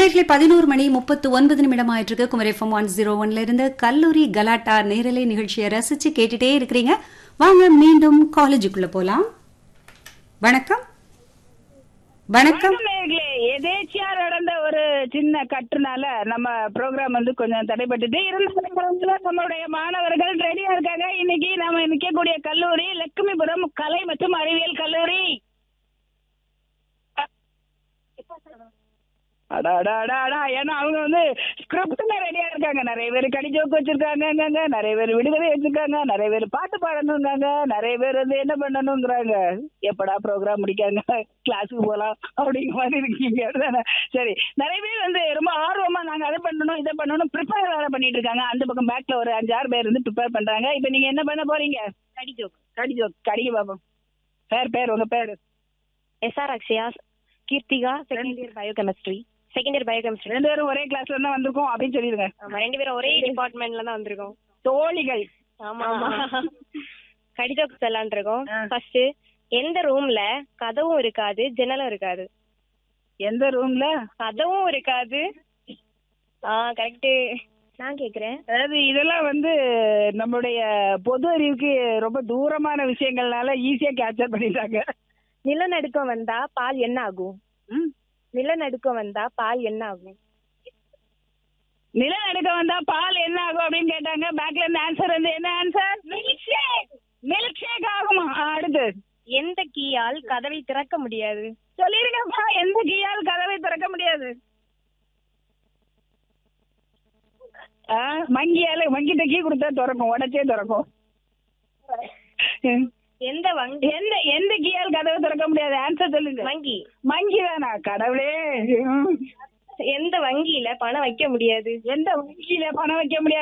நேர்களை பதினோரு மணி முப்பத்து ஒன்பது நிமிடம் ஆயிட்டு குமரி எஃப்எம் ஒன் ஜீரோ ஒன்ல இருந்து கல்லூரி கலாட்டா நேரலை நிகழ்ச்சியை ரசிச்சு கேட்டுட்டே இருக்கிறீங்க வாங்க மீண்டும் காலேஜுக்குள்ள போலாம் வணக்கம் வணக்கம் வணக்கம் நேயர்களே. எதேச்சியா நடந்த ஒரு சின்ன கட்டுனால நம்ம ப்ரோக்ராம் வந்து கொஞ்சம் தடைபட்டுட்டு இருந்தாலும் நம்மளுடைய மாணவர்கள் ரெடியா இருக்காங்க இன்னைக்கு நாம நிக்கக்கூடிய கல்லூரி லட்சுமிபுரம் கலை மற்றும் அறிவியல் கல்லூரி அடா, அடா, அடா, அடா. ஏன்னா அவங்க வந்து ஸ்கிரிப்ட்ல ரெடியா இருக்காங்க நிறைய பேர் கடிஜோக்கு வச்சிருக்காங்க நிறைய பேர் விடுதலை வச்சிருக்காங்க நிறைய பேர் பாட்டு பாடணுங்காங்க நிறைய பேர் வந்து என்ன பண்ணணுங்கிறாங்க எப்படா ப்ரோக்ராம் முடிக்காங்க கிளாஸுக்கு போலாம் அப்படிங்கிற மாதிரி இருக்கீங்க அப்படிதானே? சரி நிறைய பேர் வந்து ரொம்ப ஆர்வமா நாங்க அதை பண்ணணும் இதை பண்ணணும் ப்ரிப்பேர் வேற பண்ணிட்டு இருக்காங்க அந்த பக்கம் பேக்ல ஒரு அஞ்சாறு பேர் வந்து ப்ரிப்பேர் பண்றாங்க இப்போ நீங்க என்ன பண்ண போறீங்க கடிஜோக் கடிஜோக் கடிக்க பாப்போம் பேர் பேர் உங்க பேர் SR Akshaya Keerthika second year biochemistry second year biochemistry ரெண்டு பேரும் ஒரே கிளாஸ்ல தான் வந்திருக்கோம் அப்படின்னு சொல்லிடுங்க ஆமா ரெண்டு பேரும் ஒரே டிபார்ட்மெண்ட்ல தான் வந்திருக்கோம் தோழிகள் ஆமா ஆமா கடிதம் சொல்லலான் இருக்கோம் ஆ. ஃபர்ஸ்ட் எந்த ரூம்ல கதவும் இருக்காது ஜன்னலும் இருக்காது எந்த ரூம்ல கதவும் இருக்காது ஆ கரெக்ட் நான் கேக்குறேன் அதாவது இதெல்லாம் வந்து நம்மளுடைய பொது அறிவுக்கு ரொம்ப தூரமான விஷயங்கள்னால ஈஸியா கேப்சர் பண்ணிட்டாங்க நிலநடுக்கம் வந்தா பால் என்ன ஆகும் ம். நிலநடுக்கம் வந்தா பால் என்ன ஆகும் நிலநடுக்கம் வந்தா பால் என்ன ஆகும் அப்படின்னு கேட்டாங்க பேக்ல இருந்து ஆன்சர் வந்து என்ன answer milkshake milkshake ஆகுமா ஆ, அடுத்து எந்த கீயால் கதவை திறக்க முடியாது சொல்லிருங்கப்பா எந்த கீயால் கதவை திறக்க முடியாது ஆ, மங்கியால மங்கிட்ட கீ கொடுத்தா திறக்கும் உடச்சே திறக்கும் எந்த வங்கி எந்த எந்த கீயால் கதவை திறக்க முடியாது ஆன்சர் சொல்லுங்க வங்கி மங்கி தானா கடவுளே ம். எந்த வங்கியில பணம் வைக்க முடியாது எந்த வங்கியில பணம் வைக்க முடியாது